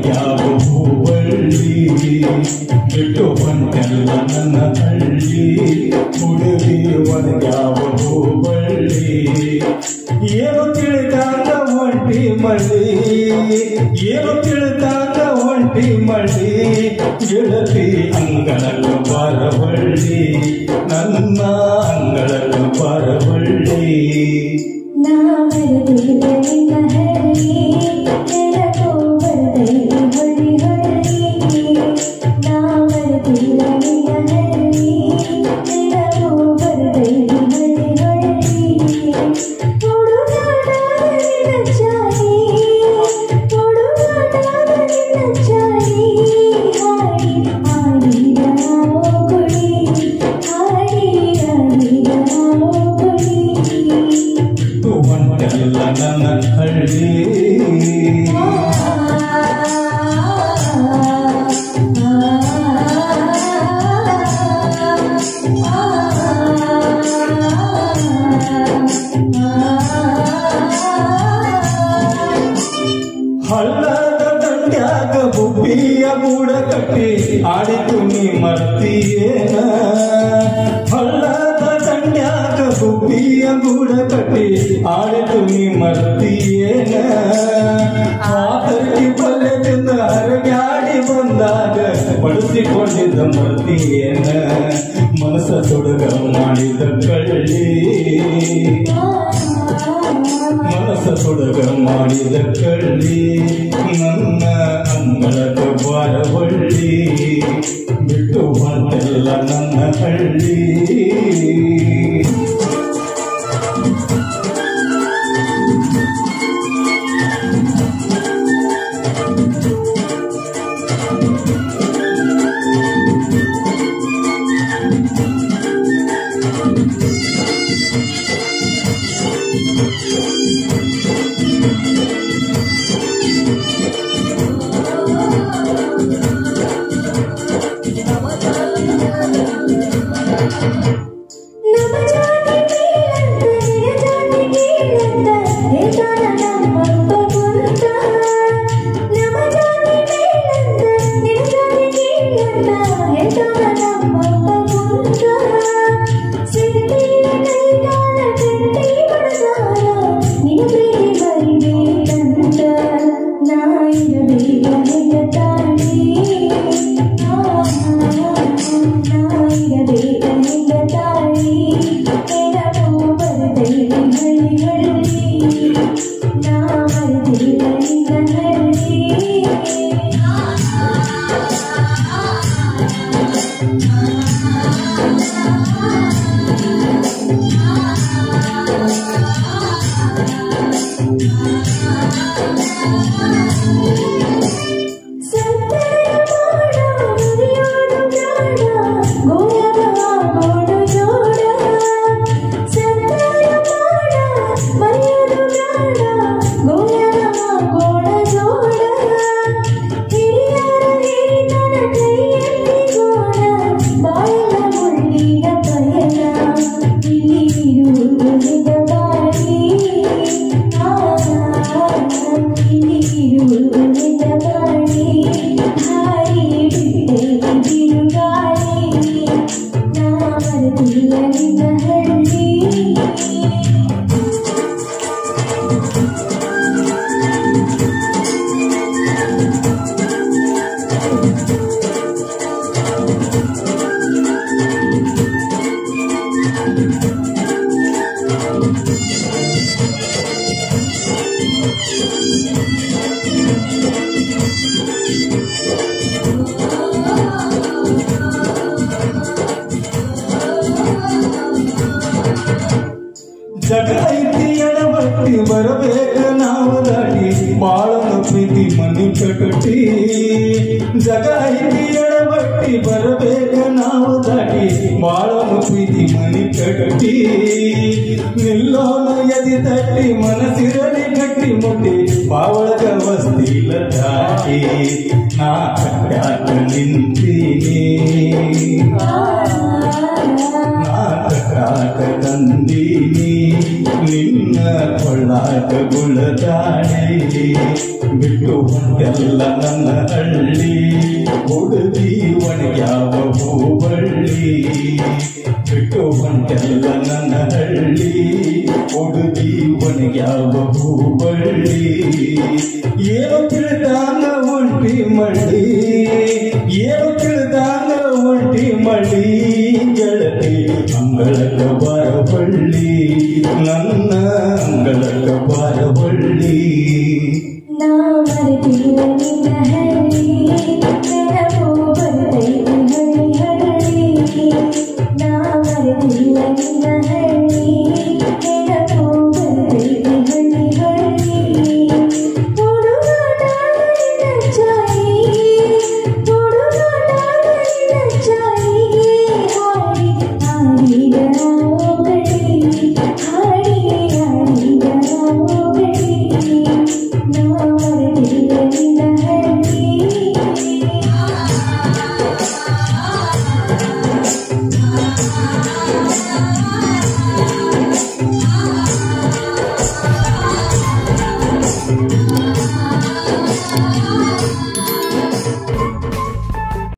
ಒಣಗ್ಯಾವ ಹೂವಳ್ಳಿ ಬಿಟ್ಟು ಬಂತೆಲ್ಲ ನನ್ನ ಹಳ್ಳಿ ಹುಡುಗಿ ಒಣಗ್ಯಾವ ಹೂವಳ್ಳಿ ಏನು ತಿಳಿದಾಗ ಒಂಟಿ ಮಳಿ ಏನು ತಿಳಿದಾಗ ಒಂಟಿ ಮಳಿ ಗೆಳತಿ ಅಂಗಳಲು ಬರವಳ್ಳಿ ನನ್ನ ಅಂಗಳಲು ಬರವಳ್ಳಿ ಬಿಟ್ಟು ಬಂತೆಲ್ಲ ನನ್ನ ಹಳ್ಳಿ ಹಳ್ಳದ ದಂಡ್ಯಾಗ ಬುಬ್ಬಿಯ ಗೂಡ ಕಟ್ಟಿ ಆಡಿತು ನೀ ಮರ್ತಿಯೇನ ಹಳ್ಳದ ದಂಡ್ಯಾಗ ಬುಬ್ಬಿಯ ಗೂಡ ಕಟ್ಟಿ ಆಡಿತು ನೀ ಮರ್ತಿಯೇನ ಆತರ್ಕಿ ಬಲ್ಲೆದಿಂದ ಹರಗಾಡಿ ಬಂದಾಗ ಬಳಸಿಕೊಂಡಿದ್ದ ಮರ್ತಿಯೇನ ಮನಸ್ಸ ತೊಡಗ ಮಾಡಿದ ಕಳ್ಳಿ ಮನಸ್ಸ ತೊಡಗ ಮಾಡಿದ ಕಳ್ಳಿ ನನ್ನ ಅಂಗಳದ ಬಾರವಳ್ಳಿ ಬಿಟ್ಟು ಬಂತೆಲ್ಲ ನನ್ನ ಹಳ್ಳಿ ಜಗ ಐತಿ ಎಡಬಟ್ಟಿ ಬರಬೇಕ ನಾವು ದಾಟಿ ಬಾಳನ ಪ್ರೀತಿ ಮನಿ ಕಟ್ಟಿ ಜಗ ಐತಿ ಎಡಬಟ್ಟಿ ಬರಬೇಕ ನಾವು ದಾಟಿ ಬಾಳನ ಪ್ರೀತಿ ಮನಿ ಕಟ್ಟಿ ನಿಲ್ಲೋನ ಎದಿ ತಟ್ಟಿ ಮನಸ್ಸಿರಲಿ ಗಟ್ಟಿ ಮುಟ್ಟಿ ಬಾವಳಗ ವಸ್ತಿಲ ದಾಟಿ ನಾ ಕಟ್ಟಾಕ ನಿಂತೀನಿ ಆ ನಾಟಕಾಟ ತಂದೀನಿ ನಿನ್ನ ಕೊಳ್ಳಾಟ ಗುಳದಾಡಿ ಬಿಟ್ಟು ಹೊಂಟೆಲ್ಲ ನನ್ನ ಹಳ್ಳಿ ಹುಡುಗಿ ಒಣಗ್ಯಾವ ಹೂಬಳ್ಳಿ ಬಿಟ್ಟು ಹೊಂಟೆಲ್ಲ ನನ್ನ ಹಳ್ಳಿ ಹುಡುಗಿ ಒಣಗ್ಯಾವ ಹೂಬಳ್ಳಿ ಏನು ತಿಳಿದಾನ ಉಂಟಿ ಮಳ್ಳಿ ಏನು ತಿಳಿದಾನ ಉಂಟಿ ಮಳ್ಳಿ ಗೆಳತಿ ಅಂಗಳಕ ಬರಬಳ್ಳಿ ನನ್ನ